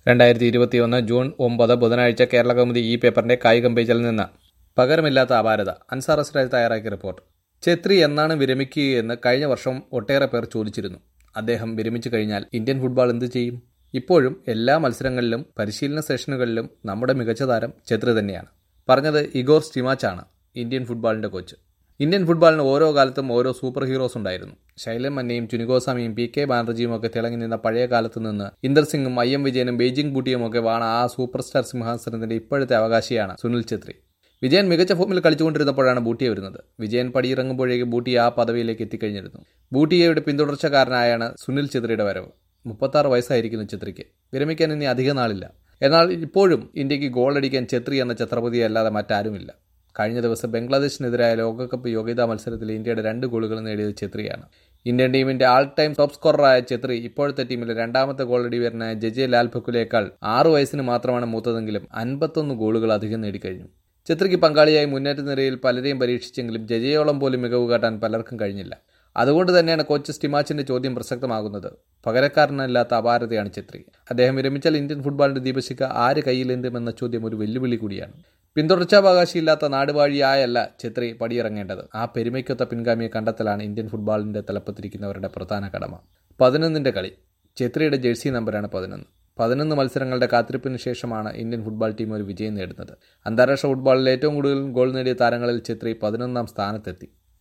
രണ്ടായിരത്തി ഇരുപത്തിയൊന്ന് ജൂൺ ഒമ്പത് ബുധനാഴ്ച കേരള കൗമുദി ഈ പേപ്പറിന്റെ കായികം പേജിൽ നിന്ന് പകരമില്ലാത്ത അപാരത അൻസാർ അസ്രാജ് തയ്യാറാക്കിയ റിപ്പോർട്ട് ഛത്രി എന്നാണ് വിരമിക്കുകയെന്ന് കഴിഞ്ഞ വർഷം ഒട്ടേറെ പേർ ചോദിച്ചിരുന്നു അദ്ദേഹം വിരമിച്ചു കഴിഞ്ഞാൽ ഇന്ത്യൻ ഫുട്ബോൾ എന്ത് ചെയ്യും ഇപ്പോഴും എല്ലാ മത്സരങ്ങളിലും പരിശീലന സെഷനുകളിലും നമ്മുടെ മികച്ച താരം ഛത്രി തന്നെയാണ് പറഞ്ഞത് ഇഗോർ സ്റ്റിമാച്ചാണ് ഇന്ത്യൻ ഫുട്ബോളിന്റെ കോച്ച് ഇന്ത്യൻ ഫുട്ബോളിന് ഓരോ കാലത്തും ഓരോ സൂപ്പർ ഹീറോസ് ഉണ്ടായിരുന്നു ശൈലം മന്നയും ചുനിഗോസ്വാമിയും പി കെ ബാനർജിയും ഒക്കെ തിളങ്ങി നിന്ന പഴയ കാലത്ത് നിന്ന് ഇന്ദർ സിംഗും ഐ എം വിജയനും ബെയ്ജിംഗ് ബൂട്ടിയും ഒക്കെ വാണ ആ സൂപ്പർ സ്റ്റാർ സിംഹാസനത്തിന്റെ ഇപ്പോഴത്തെ അവകാശിയാണ് സുനിൽ ഛത്രി വിജയൻ മികച്ച ഫോമിൽ കളിച്ചുകൊണ്ടിരുന്നപ്പോഴാണ് ബൂട്ടിയ വരുന്നത് വിജയൻ പടിയിറങ്ങുമ്പോഴേക്ക് ബൂട്ടി ആ പദവിയിലേക്ക് എത്തിക്കഴിഞ്ഞിരുന്നു ബൂട്ടിയയുടെ പിന്തുടർച്ചക്കാരനായാണ് സുനിൽ ഛത്രിയുടെ വരവ് മുപ്പത്താറ് വയസ്സായിരിക്കുന്നു ഛത്രിക്ക് വിരമിക്കാൻ ഇനി അധിക നാളില്ല എന്നാൽ ഇപ്പോഴും ഇന്ത്യക്ക് ഗോളടിക്കാൻ ഛത്രി എന്ന ഛത്രപതി അല്ലാതെ മറ്റാരുമില്ല കഴിഞ്ഞ ദിവസം ബംഗ്ലാദേശിനെതിരായ ലോകകപ്പ് യോഗ്യതാ മത്സരത്തിൽ ഇന്ത്യയുടെ രണ്ട് ഗോളുകൾ നേടിയത് ഛത്രിയാണ് ഇന്ത്യൻ ടീമിന്റെ ആൾ ടൈം ടോപ്പ് സ്കോററായ ഛത്രി ഇപ്പോഴത്തെ ടീമിലെ രണ്ടാമത്തെ ഗോളടിവരനായ ജജെ ലാൽ ഫക്കുലേക്കാൾ ആറു വയസ്സിന് മാത്രമാണ് മൂത്തതെങ്കിലും അൻപത്തൊന്ന് ഗോളുകൾ അധികം നേടിക്കഴിഞ്ഞു ഛത്രിക്ക് പങ്കാളിയായി മുന്നേറ്റ നിരയിൽ പലരെയും പരീക്ഷിച്ചെങ്കിലും ജജയോളം പോലും മികവ് കാട്ടാൻ പലർക്കും കഴിഞ്ഞില്ല അതുകൊണ്ട് തന്നെയാണ് കോച്ച് സ്റ്റിമാച്ചിന്റെ ചോദ്യം പ്രസക്തമാകുന്നത് പകരക്കാരനല്ലാത്ത അപാരതയാണ് ഛത്രി അദ്ദേഹം വിരമിച്ചാൽ ഇന്ത്യൻ ഫുട്ബോളിന്റെ ദീപശിഖ ആര് കയ്യിലെന്തുമെന്ന ചോദ്യം ഒരു വെല്ലുവിളി കൂടിയാണ് പിന്തുടർച്ചാവകാശിയില്ലാത്ത നാടുവാഴിയായല്ല ഛത്രി പടിയിറങ്ങേണ്ടത് ആ പെരുമയ്ക്കൊത്ത പിൻഗാമിയെ കണ്ടെത്തലാണ് ഇന്ത്യൻ ഫുട്ബോളിന്റെ തലപ്പത്തിരിക്കുന്നവരുടെ പ്രധാന കടമ പതിനൊന്നിന്റെ കളി ഛത്രിയുടെ ജേഴ്സി നമ്പറാണ് പതിനൊന്ന് പതിനൊന്ന് മത്സരങ്ങളുടെ കാത്തിരിപ്പിന് ശേഷമാണ് ഇന്ത്യൻ ഫുട്ബോൾ ടീം ഒരു വിജയം നേടുന്നത് അന്താരാഷ്ട്ര ഫുട്ബോളിൽ ഏറ്റവും കൂടുതൽ ഗോൾ നേടിയ താരങ്ങളിൽ ഛത്രി പതിനൊന്നാം സ്ഥാനത്തെത്തി